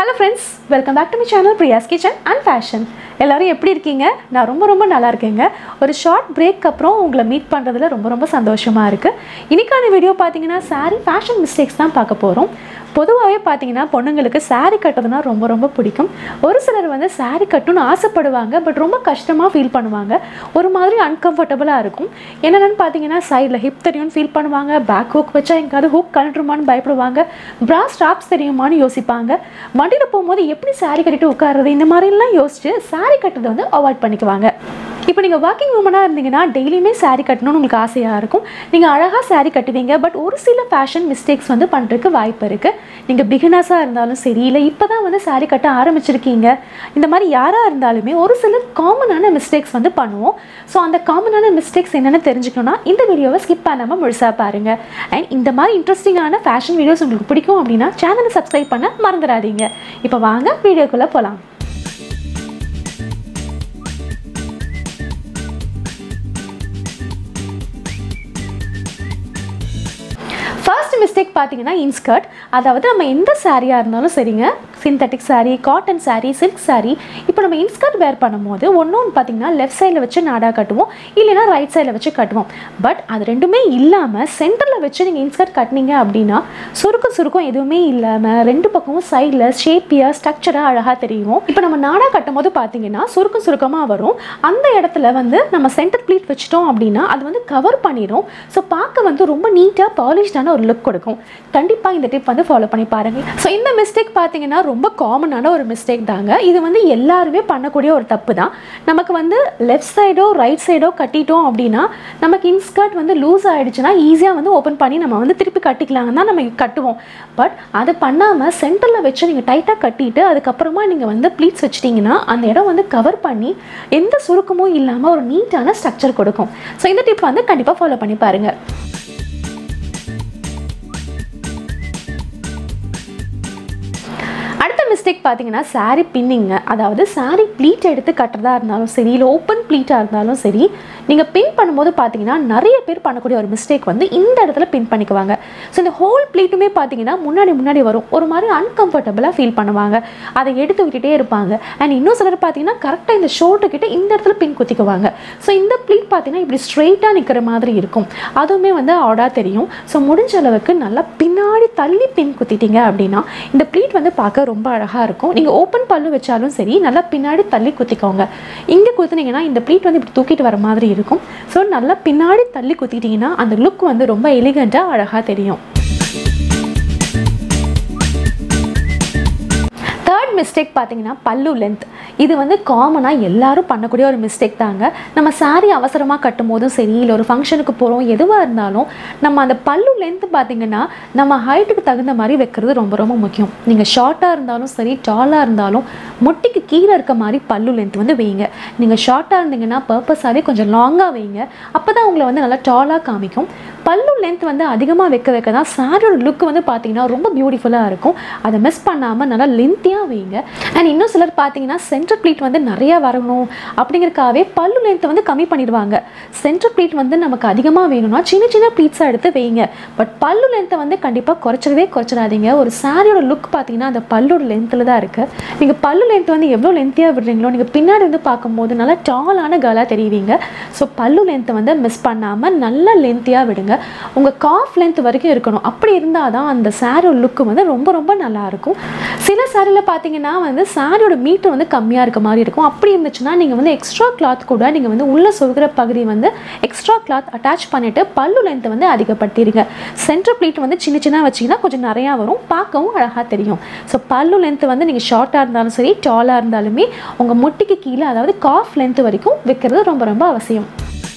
hello friends welcome back to my channel Priya's kitchen and fashion எல்லாரும் எப்படி இருக்கீங்க நான் ரொம்ப ரொம்ப நல்லா இருக்கேங்க ஒரு ஷார்ட் பிரேக் அப்புறம் உங்களை மீட் பண்ணுறதுல ரொம்ப ரொம்ப சந்தோஷமாக இருக்குது இன்னைக்கான வீடியோ பார்த்தீங்கன்னா saree ஃபேஷன் மிஸ்டேக்ஸ் தான் பார்க்க போகிறோம் பொதுவாகவே பார்த்தீங்கன்னா பொண்ணுங்களுக்கு saree கட்டுறதுனா ரொம்ப ரொம்ப பிடிக்கும் ஒரு சிலர் வந்து saree கட்டணும்னு ஆசைப்படுவாங்க பட் ரொம்ப கஷ்டமாக ஃபீல் பண்ணுவாங்க ஒரு மாதிரி அன்கம்ஃபர்டபுளாக இருக்கும் என்னென்னு பார்த்தீங்கன்னா சைடில் ஹிப் தெரியும்னு ஃபீல் பண்ணுவாங்க பேக் ஹூக் வச்சா எங்காவது ஹூக் கழட்டுருமான்னு பயப்படுவாங்க ப்ரா ஸ்டாப்ஸ் தெரியுமான்னு யோசிப்பாங்க வண்டியில் போகும்போது எப்படி saree கட்டிட்டு உட்காருறது இந்த மாதிரிலாம் யோசிச்சு saree கட்டுறதை வந்து அவாய்ட் பண்ணிக்குவாங்க இப்போ நீங்கள் ஒர்க்கிங் உமனாக இருந்தீங்கன்னா டெய்லியுமே saree கட்டணும்னு உங்களுக்கு ஆசையாக இருக்கும் நீங்கள் அழகாக saree கட்டுவீங்க பட் ஒரு சில ஃபேஷன் மிஸ்டேக்ஸ் வந்து பண்ணுறதுக்கு வாய்ப்பு இருக்குது நீங்கள் பிகினர்ஸாக இருந்தாலும் சரி இல்லை இப்போ தான் வந்து saree கட்ட ஆரம்பிச்சிருக்கீங்க இந்த மாதிரி யாராக இருந்தாலுமே ஒரு சில காமனான மிஸ்டேக்ஸ் வந்து பண்ணுவோம் ஸோ அந்த காமனான மிஸ்டேக்ஸ் என்னென்னு தெரிஞ்சுக்கணும்னா இந்த வீடியோவை ஸ்கிப் பண்ணாமல் முழுசாக பாருங்கள் அண்ட் இந்த மாதிரி இன்ட்ரெஸ்டிங்கான ஃபேஷன் வீடியோஸ் உங்களுக்கு பிடிக்கும் அப்படின்னா சேனலை சப்ஸ்கிரைப் பண்ண மறந்துடாதீங்க இப்போ வாங்க வீடியோக்குள்ளே போகலாம் ஃபர்ஸ்ட் மிஸ்டேக் பார்த்தீங்கன்னா இன்ஸ்கர்ட் அதாவது நம்ம எந்த சாரியாக இருந்தாலும் சரிங்க synthetic saree cotton saree silk saree இப்போ நம்ம இன்ஸ்கர்ட் வேர் பண்ணும்போது ஒன்று ஒன்று பார்த்தீங்கன்னா லெஃப்ட் சைடில் வச்சு நாடா கட்டுவோம் இல்லைன்னா ரைட் சைடில் வச்சு கட்டுவோம் பட் அது ரெண்டுமே இல்லாமல் சென்டரில் வச்சு நீங்கள் இன்ஸ்கர்ட் கட்டினீங்க அப்படின்னா சுருக்கம் சுருக்கம் எதுவுமே இல்லாமல் ரெண்டு பக்கமும் சைடில் ஷேப்பியாக ஸ்ட்ரக்சராக அழகாக தெரியும் இப்போ நம்ம நாடா கட்டும் போது பார்த்தீங்கன்னா சுருக்கம் சுருக்கமாக வரும் அந்த இடத்துல வந்து நம்ம சென்டர் ப்ளீட் வச்சிட்டோம் அப்படின்னா அது வந்து கவர் பண்ணிடும் ஸோ பார்க்க வந்து ரொம்ப நீட்டாக பாலிஷ்டான ஒரு லுக் கொடுக்கும் கண்டிப்பாக இந்த டிப் வந்து ஃபாலோ பண்ணி பாருங்க ஸோ இந்த மிஸ்டேக் பார்த்தீங்கன்னா ரொம்ப காமனான ஒரு மிஸ்டேக் தாங்க இது வந்து எல்லாருமே பண்ணக்கூடிய ஒரு தப்பு தான் நமக்கு வந்து லெஃப்ட் சைடோ ரைட் சைடோ கட்டிட்டோம் அப்படின்னா நமக்கு இன்ஸ்கர்ட் வந்து லூஸ் ஆயிடுச்சுன்னா ஈஸியாக வந்து ஓப்பன் பண்ணி நம்ம வந்து திருப்பி கட்டிக்கலாங்க தான் நம்ம கட்டுவோம் பட் அதை பண்ணாமல் சென்டரில் வச்சு நீங்கள் டைட்டாக கட்டிட்டு அதுக்கப்புறமா நீங்கள் வந்து ப்ளீட்ஸ் வச்சிட்டிங்கன்னா அந்த இடம் வந்து கவர் பண்ணி எந்த சுருக்கமும் இல்லாமல் ஒரு நீட்டான ஸ்ட்ரக்சர் கொடுக்கும் ஸோ இந்த டிப் வந்து கண்டிப்பாக ஃபாலோ பண்ணி பாருங்கள் அடுத்த மிஸ்டேக் பார்த்தீங்கன்னா saree பின்னிங்க அதாவது saree ப்ளீட் எடுத்து கட்டுறதா இருந்தாலும் சரி இல்லை ஓப்பன் ப்ளீட்டாக இருந்தாலும் சரி நீங்கள் பின் பண்ணும்போது பார்த்தீங்கன்னா நிறைய பேர் பண்ணக்கூடிய ஒரு மிஸ்டேக் வந்து இந்த இடத்துல பின் பண்ணிக்குவாங்க ஸோ இந்த ஹோல் ப்ளீட்டுமே பார்த்தீங்கன்னா முன்னாடி முன்னாடி வரும் ஒரு மாதிரி அன்கம்ஃபர்டபுளாக ஃபீல் பண்ணுவாங்க அதை எடுத்து விட்டுட்டே இருப்பாங்க அண்ட் இன்னும் சிலர் பார்த்தீங்கன்னா கரெக்டாக இந்த ஷோல்டர் கிட்ட இந்த இடத்துல பின் குத்திக்குவாங்க ஸோ இந்த ப்ளீட் பார்த்தீங்கன்னா இப்படி ஸ்ட்ரெயிட்டாக நிற்கிற மாதிரி இருக்கும் அதுவுமே வந்து ஆடாக தெரியும் ஸோ முடிஞ்ச அளவுக்கு நல்லா பின்னாடி தள்ளி பின் குத்திட்டீங்க அப்படின்னா இந்த ப்ளீட் வந்து பார்க்க ரொம்ப அழகாக இருக்கும் நீங்கள் ஓப்பன் பல்லு வச்சாலும் சரி நல்லா பின்னாடி தள்ளி குத்திக்கோங்க இங்கே குத்துனீங்கன்னா இந்த ப்ளீட் வந்து இப்படி தூக்கிட்டு வர மாதிரி இருக்கும் ஸோ நல்லா பின்னாடி தள்ளி குத்திட்டீங்கன்னா அந்த லுக் வந்து ரொம்ப எலிகண்ட்டாக அழகாக தெரியும் தேர்ட் மிஸ்டேக் பார்த்தீங்கன்னா பல்லு லென்த் இது வந்து காமனாக எல்லாரும் பண்ணக்கூடிய ஒரு மிஸ்டேக் தாங்க நம்ம saree அவசரமாக கட்டும் போதும் சரி இல்லை ஒரு ஃபங்க்ஷனுக்கு போகிறோம் எதுவாக இருந்தாலும் நம்ம அந்த பல்லு லென்த் பார்த்தீங்கன்னா நம்ம ஹைட்டுக்கு தகுந்த மாதிரி வைக்கிறது ரொம்ப ரொம்ப முக்கியம் நீங்கள் ஷார்ட்டாக இருந்தாலும் சரி டாலாக இருந்தாலும் முட்டிக்கு கீழே இருக்க மாதிரி பல்லு லென்த் வந்து வைங்க நீங்கள் ஷார்ட்டாக இருந்தீங்கன்னா பர்பஸாகவே கொஞ்சம் லாங்காக வைங்க அப்போ தான் உங்களை வந்து நல்லா டாலாக காமிக்கும் பல்லு லென்த் வந்து அதிகமாக வைக்க வைக்க தான் சாரியோட லுக் வந்து பார்த்தீங்கன்னா ரொம்ப பியூட்டிஃபுல்லாக இருக்கும் அதை மிஸ் பண்ணாமல் நல்லா லென்த்தியாக வைங்க அண்ட் இன்னும் சிலர் பார்த்தீங்கன்னா சென்டர் ப்ளீட் வந்து நிறையா வரணும் அப்படிங்கிறக்காகவே பல்லு லென்த்தை வந்து கம்மி பண்ணிடுவாங்க சென்டர் ப்ளீட் வந்து நமக்கு அதிகமாக வேணும்னா சின்ன சின்ன ப்ளீட்ஸாக எடுத்து வைங்க பட் பல்லு லென்த்தை வந்து கண்டிப்பாக குறைச்சிடவே குறைச்சிடாதீங்க ஒரு சாரியோட லுக் பார்த்தீங்கன்னா அந்த பல்லோட லென்த்தில் தான் இருக்குது நீங்கள் பல்லு லென்த் வந்து எவ்வளோ லென்த்தியாக விடுறீங்களோ நீங்கள் பின்னாடி வந்து பார்க்கும்போது நல்லா டாலான கேர்ளாக தெரியுவீங்க ஸோ பல்லு லென்த்தை வந்து மிஸ் பண்ணாமல் நல்லா லென்த்தியாக விடுங்க உங்கள் காஃப் லென்த் வரைக்கும் இருக்கணும் அப்படி இருந்தால் தான் அந்த சாரியோட லுக்கு வந்து ரொம்ப ரொம்ப நல்லா இருக்கும் சில சாரியில் பார்த்தீங்கன்னா வந்து சாரியோட மீட்டர் வந்து கம்மியாக இருக்க மாதிரி இருக்கும் அப்படி இருந்துச்சுன்னா நீங்கள் வந்து எக்ஸ்ட்ரா கிளாத் கூட நீங்கள் வந்து உள்ளே சொருகிற பகுதி வந்து எக்ஸ்ட்ரா கிளாத் அட்டாச் பண்ணிவிட்டு பல்லு லென்த்தை வந்து அதிகப்படுத்திடுங்க சென்டர் ப்ளீட் வந்து சின்ன சின்ன வச்சிங்கன்னா கொஞ்சம் நிறையா வரும் பார்க்கவும் அழகாக தெரியும் ஸோ பல்லு லென்த் வந்து நீங்கள் ஷார்ட்டாக இருந்தாலும் சரி டாலாக இருந்தாலுமே உங்கள் முட்டிக்கு கீழே அதாவது காஃப் லென்த் வரைக்கும் வைக்கிறது ரொம்ப ரொம்ப அவசியம்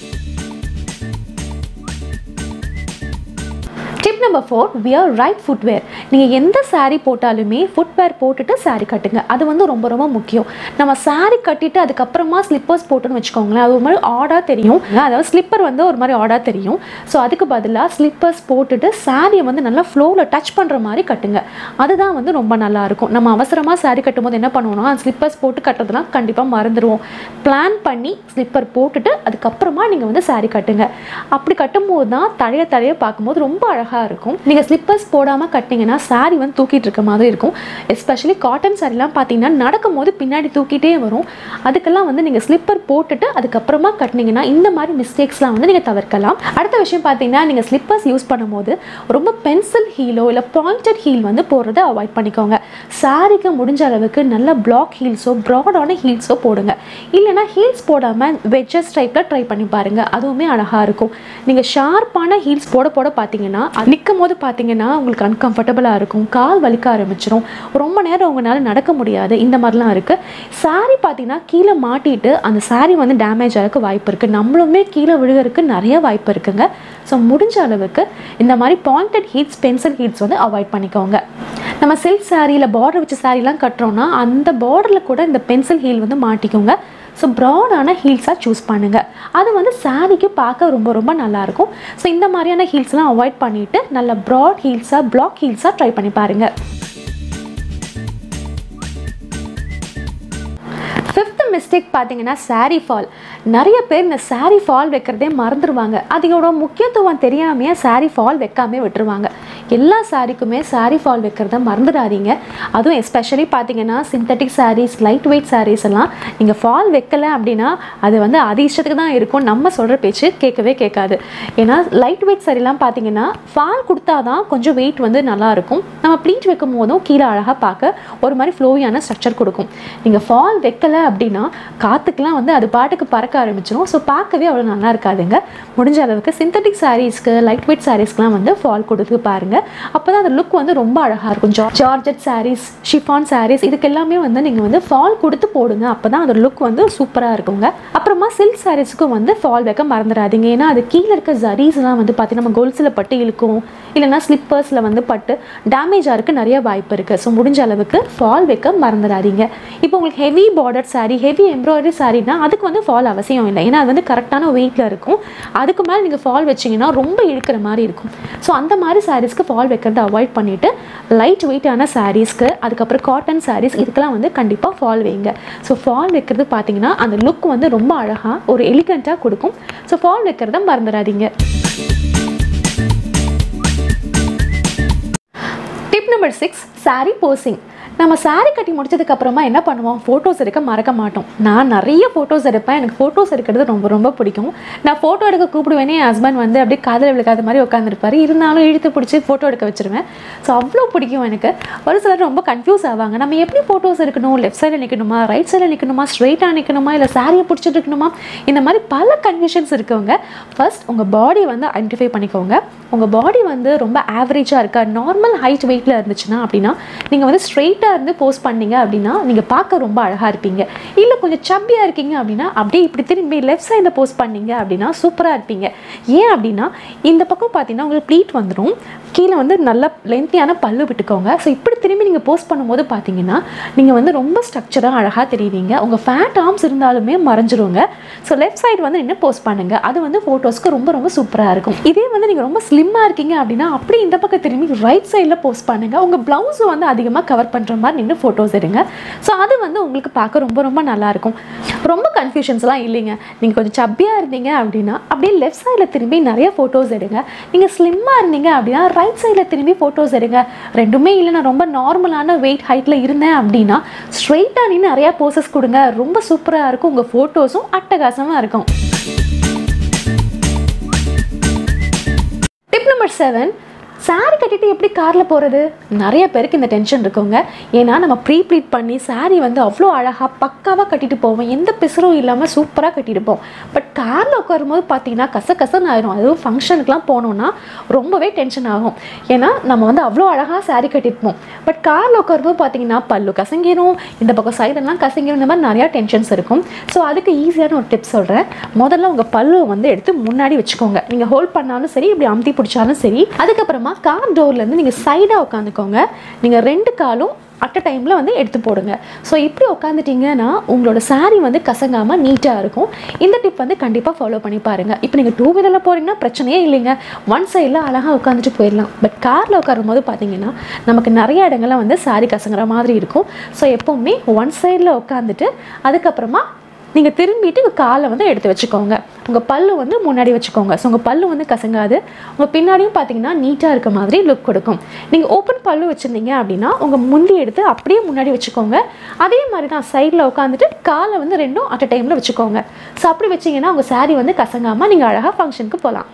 tip number four wear right footwear நீங்கள் எந்த saree போட்டாலுமே ஃபுட்வேர் போட்டுட்டு saree கட்டுங்க அது வந்து ரொம்ப ரொம்ப முக்கியம் நம்ம saree கட்டிட்டு அதுக்கப்புறமா ஸ்லிப்பர்ஸ் போட்டுன்னு வச்சுக்கோங்களேன் அது ஒரு மாதிரி ஆடாக தெரியும் அதாவது ஸ்லிப்பர் வந்து ஒரு மாதிரி ஆடாக தெரியும் ஸோ அதுக்கு பதிலாக ஸ்லிப்பர்ஸ் போட்டுட்டு சாரியை வந்து நல்லா ஃப்ளோவில் டச் பண்ணுற மாதிரி கட்டுங்க அதுதான் வந்து ரொம்ப நல்லா இருக்கும் நம்ம அவசரமாக saree கட்டும்போது என்ன பண்ணுவோம்னா ஸ்லிப்பர்ஸ் போட்டு கட்டுறதுலாம் கண்டிப்பாக மறந்துடுவோம் பிளான் பண்ணி ஸ்லிப்பர் போட்டுட்டு அதுக்கப்புறமா நீங்கள் வந்து saree கட்டுங்க அப்படி கட்டும்போது தான் தழைய தழைய பார்க்கும்போது ரொம்ப அழகாக இருக்கும் இருக்கும் நீங்கள் ஸ்லிப்பர்ஸ் போடாமல் கட்டிங்கன்னா saree வந்து தூக்கிட்டு இருக்க மாதிரி இருக்கும் எஸ்பெஷலி காட்டன் சாரிலாம் பார்த்தீங்கன்னா நடக்கும்போது பின்னாடி தூக்கிட்டே வரும் அதுக்கெல்லாம் வந்து நீங்கள் ஸ்லிப்பர் போட்டுட்டு அதுக்கப்புறமா கட்டினீங்கன்னா இந்த மாதிரி மிஸ்டேக்ஸ்லாம் வந்து நீங்கள் தவிர்க்கலாம் அடுத்த விஷயம் பார்த்தீங்கன்னா நீங்கள் ஸ்லிப்பர்ஸ் யூஸ் பண்ணும்போது ரொம்ப பென்சில் ஹீலோ இல்லை பாயிண்டட் ஹீல் வந்து போடுறதை அவாய்ட் பண்ணிக்கோங்க சாரிக்கு முடிஞ்ச அளவுக்கு நல்ல பிளாக் ஹீல்ஸோ ப்ராடான ஹீல்ஸோ போடுங்க இல்லைனா ஹீல்ஸ் போடாமல் வெஜ்ஜஸ் டைப்பில் ட்ரை பண்ணி பாருங்க அதுவுமே அழகாக இருக்கும் நீங்கள் ஷார்ப்பான ஹீல்ஸ் போட போட பார்த்தீங்கன்னா நிற்கும் போது பார்த்தீங்கன்னா உங்களுக்கு அன்கம்ஃபர்டபுளாக இருக்கும் கால் வலிக்க ஆரம்பிச்சிரும் ரொம்ப நேரம் உங்களால் நடக்க முடியாது இந்த மாதிரிலாம் இருக்குது saree பார்த்தீங்கன்னா கீழே மாட்டிட்டு அந்த saree வந்து டேமேஜ் ஆகிறதுக்கு வாய்ப்பு இருக்குது நம்மளுமே கீழே விழுகிறதுக்கு நிறைய வாய்ப்பு இருக்குங்க ஸோ முடிஞ்ச அளவுக்கு இந்த மாதிரி பாயிண்டட் ஹீட்ஸ் பென்சில் ஹீட்ஸ் வந்து அவாய்ட் பண்ணிக்கோங்க நம்ம சில்க் சாரியில் பார்டர் வச்ச சாரீலாம் கட்டுறோம்னா அந்த பார்டரில் கூட இந்த பென்சில் ஹீல் வந்து மாட்டிக்கோங்க ஸோ ப்ராடான ஹீல்ஸாக சூஸ் பண்ணுங்கள் அது வந்து சாரீக்கு பார்க்க ரொம்ப ரொம்ப நல்லாயிருக்கும் ஸோ இந்த மாதிரியான ஹீல்ஸ்லாம் அவாய்ட் பண்ணிவிட்டு நல்ல ப்ராட் ஹீல்ஸாக பிளாக் ஹீல்ஸாக ட்ரை பண்ணி பாருங்கள் ஃபிஃப்த் மிஸ்டேக் பார்த்தீங்கன்னா saree ஃபால் நிறைய பேர் இந்த saree ஃபால் வைக்கிறதே மறந்துடுவாங்க அதோட முக்கியத்துவம் தெரியாமையே saree ஃபால் வைக்காமே விட்டுருவாங்க எல்லா சாரிக்குமே saree ஃபால் வைக்கிறத மறந்துடாதீங்க அதுவும் எஸ்பெஷலி பார்த்தீங்கன்னா synthetic sarees light weight sarees எல்லாம் நீங்கள் ஃபால் வைக்கல அப்படின்னா அது வந்து அது இஷ்டத்துக்கு தான் இருக்கும் நம்ம சொல்கிற பேச்சு கேட்கவே கேட்காது ஏன்னா லைட் வெயிட் சாரிலாம் பார்த்தீங்கன்னா ஃபால் கொடுத்தா தான் கொஞ்சம் வெயிட் வந்து நல்லா இருக்கும் நம்ம ப்ளீட் வைக்கும் போதும் கீழே அழகாக பார்க்க ஒரு மாதிரி ஃப்ளோவியான ஸ்ட்ரக்சர் கொடுக்கும் நீங்கள் ஃபால் வைக்கல அப்படின்னா காற்றுக்கெலாம் வந்து அது பாட்டுக்கு பறக்க ஆரம்பிச்சிடும் ஸோ பார்க்கவே அவ்வளோ நல்லா இருக்காதுங்க முடிஞ்ச அளவுக்கு சிந்தட்டிக் சாரீஸ்க்கு லைட் வெயிட் சாரீஸ்க்குலாம் வந்து ஃபால் கொடுத்து பாருங்கள் அப்போ தான் அந்த லுக் வந்து ரொம்ப அழகாக இருக்கும் ஜா ஜார்ஜெட் சாரீஸ் ஷிஃபான் சாரீஸ் இதுக்கு எல்லாமே வந்து நீங்கள் வந்து ஃபால் கொடுத்து போடுங்க அப்போ தான் அந்த லுக் வந்து சூப்பராக இருக்குங்க அப்புறமா சில்க் சாரீஸ்க்கும் வந்து ஃபால் வைக்க மறந்துடாதீங்க ஏன்னா அது கீழே இருக்க ஜரீஸ்லாம் வந்து பார்த்தீங்கன்னா நம்ம கொலுசில் பட்டு இழுக்கும் இல்லைன்னா ஸ்லிப்பர்ஸில் வந்து பட்டு டேமேஜ் ஆகிறதுக்கு நிறைய வாய்ப்பு இருக்குது ஸோ முடிஞ்ச அளவுக்கு ஃபால் வைக்க மறந்துடாதீங்க இப்போ உங்களுக்கு heavy border saree heavy embroidery சாரீனா அதுக்கு வந்து ஃபால் அவசியம் இல்லை ஏன்னா அது வந்து கரெக்டான வெயிட்டில் இருக்கும் அதுக்கு மேலே நீங்கள் ஃபால் வச்சிங்கன்னா ரொம்ப இழுக்கிற மாதிரி இருக்கும் ஸோ அந்த மாதிரி சாரீஸ்க்கு ஃபால் வைக்கிறத அவாய்ட் பண்ணிவிட்டு லைட் வெயிட்டான சாரீஸ்க்கு அதுக்கப்புறம் காட்டன் சாரீஸ் இதுக்கெல்லாம் வந்து கண்டிப்பாக ஃபால் வைங்க ஸோ ஃபால் வைக்கிறது பார்த்தீங்கன்னா அந்த லுக் வந்து ரொம்ப அழகாக ஒரு எலிகண்ட்டாக கொடுக்கும் ஸோ ஃபால் வைக்கிறத மறந்துடாதீங்க tip number six saree posing நம்ம saree கட்டி முடிச்சதுக்கு அப்புறமா என்ன பண்ணுவோம் ஃபோட்டோஸ் எடுக்க மறக்க மாட்டோம் நான் நிறைய ஃபோட்டோஸ் எடுப்பேன் எனக்கு ஃபோட்டோஸ் எடுக்கிறது ரொம்ப ரொம்ப பிடிக்கும் நான் ஃபோட்டோ எடுக்க கூப்பிடுவேனே என் ஹஸ்பண்ட் வந்து அப்படியே காதல் விழுக்காத மாதிரி உட்காந்துருப்பாரு இருந்தாலும் இழுத்து பிடிச்சி ஃபோட்டோ எடுக்க வச்சிருவேன் ஸோ அவ்வளோ பிடிக்கும் எனக்கு ஒரு சிலர் ரொம்ப கன்ஃபியூஸ் ஆவாங்க நம்ம எப்படி ஃபோட்டோஸ் எடுக்கணும் லெஃப்ட் சைடில் நிற்கணுமா ரைட் சைடில் நிற்கணுமா ஸ்ட்ரைட்டாக நிற்கணுமா இல்லை சாரியை பிடிச்சிட்டு இருக்கணுமா இந்த மாதிரி பல கன்ஃபியூஷன்ஸ் இருக்கவங்க ஃபர்ஸ்ட் உங்கள் பாடி வந்து ஐடென்டிஃபை பண்ணிக்கோங்க உங்கள் பாடி வந்து ரொம்ப ஆவரேஜாக இருக்கா நார்மல் ஹைட் வெயிட்டில் இருந்துச்சுன்னா அப்படின்னா நீங்கள் வந்து ஸ்ட்ரெயிட்டாக இருந்து போஸ்ட் பண்ணீங்க அப்படின்னா நீங்கள் பார்க்க ரொம்ப அழகாக இருப்பீங்க இல்லை கொஞ்சம் சப்பியாக இருக்கீங்க அப்படின்னா அப்படியே இப்படி திரும்பி லெஃப்ட் சைடில் போஸ்ட் பண்ணீங்க அப்படின்னா சூப்பராக இருப்பீங்க ஏன் அப்படின்னா இந்த பக்கம் பார்த்தீங்கன்னா உங்களுக்கு ப்ளீட் வந்துடும் கீழே வந்து நல்ல லென்த்தியான பல்லு விட்டுக்கோங்க ஸோ இப்படி திரும்பி நீங்கள் போஸ்ட் பண்ணும்போது பார்த்தீங்கன்னா நீங்கள் வந்து ரொம்ப ஸ்ட்ரக்சராக அழகாக தெரிவிங்க உங்கள் ஃபேட் ஆர்ம்ஸ் இருந்தாலுமே மறைஞ்சிருங்க ஸோ லெஃப்ட் சைடு வந்து நின்று போஸ்ட் பண்ணுங்கள் அது வந்து ஃபோட்டோஸ்க்கு ரொம்ப ரொம்ப சூப்பராக இருக்கும் இதே வந்து நீங்கள் ரொம்ப ஸ்லிம்மாக இருக்கீங்க அப்படின்னா அப்படி இந்த பக்கம் திரும்பி ரைட் சைடில் போஸ்ட் பண்ணுங்கள் உங்கள் ப்ளவுஸ் வந்து அதிகமாக கவர் பண்ணுற மாதிரி நின்று ஃபோட்டோஸ் எடுங்க ஸோ அது வந்து உங்களுக்கு பார்க்க ரொம்ப ரொம்ப நல்லாயிருக்கும் ரொம்ப கன்ஃபியூஷன்ஸ்லாம் இல்லைங்க நீங்கள் கொஞ்சம் சப்பியாக இருந்தீங்க அப்படின்னா அப்படியே லெஃப்ட் சைடில் திரும்பி நிறைய ஃபோட்டோஸ் எடுங்க நீங்கள் ஸ்லிம்மாக இருந்தீங்க அப்படின்னா ரைட் சைடில் திரும்பி ஃபோட்டோஸ் எடுங்க ரெண்டுமே இல்லை நான் ரொம்ப நார்மலான வெயிட் ஹைட்டில் இருந்தேன் அப்படின்னா ஸ்ட்ரெயிட்டாக நின்று நிறையா போசஸ் கொடுங்க ரொம்ப சூப்பராக இருக்கும் உங்கள் ஃபோட்டோஸும் அட்டகாசமாக இருக்கும் டிப் நம்பர் செவன் saree கட்டிட்டு எப்படி காரில் போகிறது நிறைய பேருக்கு இந்த டென்ஷன் இருக்குங்க ஏன்னா நம்ம ப்ரீ ப்ளீட் பண்ணி saree வந்து அவ்வளோ அழகாக பக்காவாக கட்டிட்டு போவோம் எந்த பிசுறும் இல்லாமல் சூப்பராக கட்டிட்டு போவோம் பட் காரில் உட்காரும்போது பார்த்தீங்கன்னா கச கசன்னு ஆயிரும் அதுவும் ஃபங்க்ஷனுக்குலாம் போனோம்னா ரொம்பவே டென்ஷன் ஆகும் ஏன்னா நம்ம வந்து அவ்வளோ அழகாக saree கட்டிருப்போம் பட் காரில் உட்காரும்போது பார்த்தீங்கன்னா பல்லு கசங்கிரும் இந்த பக்கம் சைடெல்லாம் கசங்கிரும் இந்த மாதிரி நிறையா டென்ஷன்ஸ் இருக்கும் ஸோ அதுக்கு ஈஸியான ஒரு டிப் சொல்கிறேன் முதல்ல உங்கள் பல்லுவை வந்து எடுத்து முன்னாடி வச்சுக்கோங்க நீங்கள் ஹோல்ட் பண்ணாலும் சரி இப்படி அமுத்தி பிடிச்சாலும் சரி அதுக்கப்புறமா கார் டோர்லேருந்து நீங்கள் சைடாக உட்காந்துக்கோங்க நீங்கள் ரெண்டு காலும் அட் அ டைமில் வந்து எடுத்து போடுங்க ஸோ இப்படி உட்காந்துட்டிங்கன்னா உங்களோட saree வந்து கசங்காமல் நீட்டாக இருக்கும் இந்த டிப் வந்து கண்டிப்பாக ஃபாலோ பண்ணி பாருங்கள் இப்போ நீங்கள் டூ வீலரில் போகிறீங்கன்னா பிரச்சனையே இல்லைங்க ஒன் சைடில் அழகாக உட்காந்துட்டு போயிடலாம் பட் காரில் உட்காரும் போது பார்த்தீங்கன்னா நமக்கு நிறைய இடங்கள்ல வந்து saree கசங்குற மாதிரி இருக்கும் ஸோ எப்போவுமே ஒன் சைடில் உட்காந்துட்டு அதுக்கப்புறமா நீங்கள் திரும்பிட்டு உங்கள் காலை வந்து எடுத்து வச்சுக்கோங்க உங்கள் பல்லு வந்து முன்னாடி வச்சுக்கோங்க ஸோ உங்கள் பல்லு வந்து கசங்காது உங்கள் பின்னாடியும் பார்த்தீங்கன்னா நீட்டாக இருக்க மாதிரி லுக் கொடுக்கும் நீங்கள் ஓப்பன் பல்லு வச்சுருந்தீங்க அப்படின்னா உங்கள் முந்தி எடுத்து அப்படியே முன்னாடி வச்சுக்கோங்க அதே மாதிரி தான் சைடில் உட்காந்துட்டு காலை வந்து ரெண்டும் அட் அ டைமில் வச்சுக்கோங்க ஸோ அப்படி வச்சிங்கன்னா உங்கள் saree வந்து கசங்காமல் நீங்கள் அழகாக ஃபங்க்ஷனுக்கு போகலாம்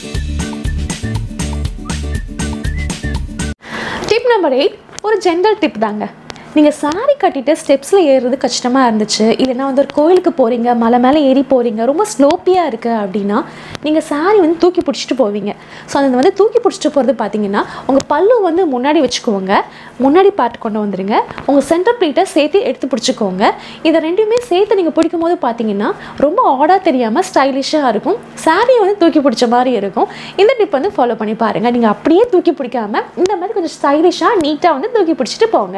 டிப் நம்பர் எயிட் ஒரு ஜென்ரல் டிப் தாங்க நீங்கள் saree கட்டிட்டு ஸ்டெப்ஸில் ஏறுறது கஷ்டமாக இருந்துச்சு இல்லைன்னா வந்து ஒரு கோயிலுக்கு போகிறீங்க மலை மேலே ஏறி போகிறீங்க ரொம்ப ஸ்லோப்பியாக இருக்குது அப்படின்னா நீங்கள் saree வந்து தூக்கி பிடிச்சிட்டு போவீங்க ஸோ அதை வந்து தூக்கி பிடிச்சிட்டு போகிறது பார்த்தீங்கன்னா உங்கள் பல்லு வந்து முன்னாடி வச்சுக்கோங்க முன்னாடி பார்த்து கொண்டு வந்துடுங்க உங்கள் சென்டர் ப்ளீட்டை சேர்த்து எடுத்து பிடிச்சிக்கோங்க இதை ரெண்டுமே சேர்த்து நீங்கள் பிடிக்கும் போது பார்த்தீங்கன்னா ரொம்ப ஆடாக தெரியாமல் ஸ்டைலிஷாக இருக்கும் saree வந்து தூக்கி பிடிச்ச மாதிரி இருக்கும் இந்த டிப் வந்து ஃபாலோ பண்ணி பாருங்கள் நீங்கள் அப்படியே தூக்கி பிடிக்காம இந்த மாதிரி கொஞ்சம் ஸ்டைலிஷாக நீட்டாக வந்து தூக்கி பிடிச்சிட்டு போங்க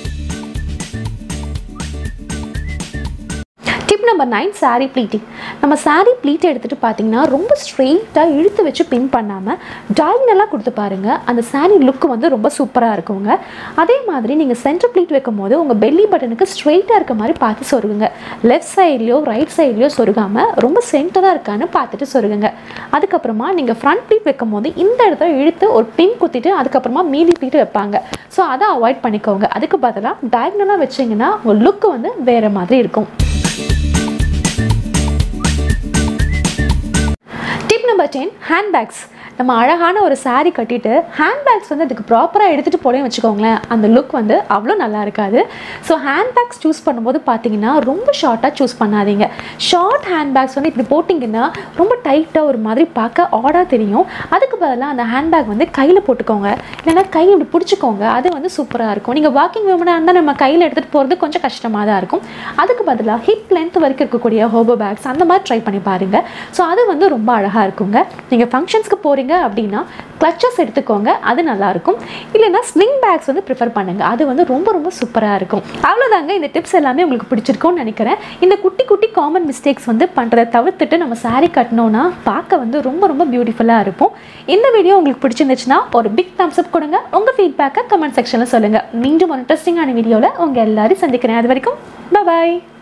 tip number nine saree pleating நம்ம saree ப்ளீட் எடுத்துகிட்டு பார்த்தீங்கன்னா ரொம்ப ஸ்ட்ரெயிட்டாக இழுத்து வச்சு பின் பண்ணாமல் டயக்னலாக கொடுத்து பாருங்கள் அந்த saree லுக் வந்து ரொம்ப சூப்பராக இருக்குங்க அதே மாதிரி நீங்கள் சென்டர் ப்ளீட் வைக்கும் போது உங்கள் பெல்லி பட்டனுக்கு ஸ்ட்ரெயிட்டாக இருக்க மாதிரி பார்த்து சொருகுங்க லெஃப்ட் சைட்லையோ ரைட் சைட்லையோ சொருகாமல் ரொம்ப சென்டராக இருக்கான்னு பார்த்துட்டு சொருகுங்க அதுக்கப்புறமா நீங்கள் ஃப்ரண்ட் ப்ளீட் வைக்கும் போது இந்த இடத்துல இழுத்து ஒரு பின் குத்திட்டு அதுக்கப்புறமா மீதி ப்ளீட் வைப்பாங்க ஸோ அதை அவாய்ட் பண்ணிக்கோங்க அதுக்கு பதிலாக டயக்னலாக வச்சிங்கன்னா உங்கள் லுக்கு வந்து வேறு மாதிரி இருக்கும் டிப் நம்பர் டென் ஹேண்ட்பேக்ஸ் நம்ம அழகான ஒரு saree கட்டிட்டு ஹேண்ட்பேக்ஸ் வந்து அதுக்கு ப்ராப்பராக எடுத்துகிட்டு போலேன்னு வச்சுக்கோங்களேன் அந்த லுக் வந்து அவ்வளோ நல்லா இருக்காது ஸோ ஹேண்ட்பேக்ஸ் சூஸ் பண்ணும்போது பார்த்தீங்கன்னா ரொம்ப ஷார்ட்டாக சூஸ் பண்ணாதீங்க ஷார்ட் ஹேண்ட்பேக்ஸ் வந்து இப்படி போட்டிங்கன்னா ரொம்ப டைட்டாக ஒரு மாதிரி பார்க்க ஆடாக தெரியும் அதுக்கு பதிலாக அந்த ஹேண்ட்பேக் வந்து கையில் போட்டுக்கோங்க இல்லைன்னா கை இப்படி பிடிச்சிக்கோங்க அது வந்து சூப்பராக இருக்கும் நீங்கள் வாக்கிங் விமனாக இருந்தால் நம்ம கையில் எடுத்துகிட்டு போகிறது கொஞ்சம் கஷ்டமாக தான் இருக்கும் அதுக்கு பதிலாக ஹிப் லென்த் வரைக்கும் இருக்கக்கூடிய ஹோபோ பேக்ஸ் அந்த மாதிரி ட்ரை பண்ணி பாருங்கள் ஸோ அது வந்து ரொம்ப அழகாக இருக்குங்க நீங்கள் ஃபங்க்ஷன்ஸ்க்கு போகிறீங்க அப்படின்னா கிளச்சஸ் எடுத்துக்கோங்க அது நல்லாயிருக்கும் இல்லைன்னா ஸ்லிங் பேக்ஸ் வந்து ப்ரிஃபர் பண்ணுங்கள் அது வந்து ரொம்ப ரொம்ப சூப்பராக இருக்கும் அவ்வளோதாங்க இந்த டிப்ஸ் எல்லாமே உங்களுக்கு பிடிச்சிருக்கும்னு நினைக்கிறேன் இந்த குட்டி குட்டி காமன் மிஸ்டேக்ஸ் வந்து பண்ணுறதை தவிர்த்துட்டு நம்ம saree கட்டினோன்னா பார்க்க வந்து ரொம்ப ரொம்ப பியூட்டிஃபுல்லாக இருப்போம் இந்த வீடியோ உங்களுக்கு பிடிச்சிருந்துச்சுன்னா ஒரு பிக் தம்ஸ் அப் கொடுங்க உங்கள் ஃபீட்பேக்கை கமெண்ட் செக்ஷனில் சொல்லுங்கள் மீண்டும் ஒரு இன்ட்ரெஸ்டிங்கான வீடியோவில் உங்கள் எல்லாரையும் சந்திக்கிறேன் அது வரைக்கும் பாய்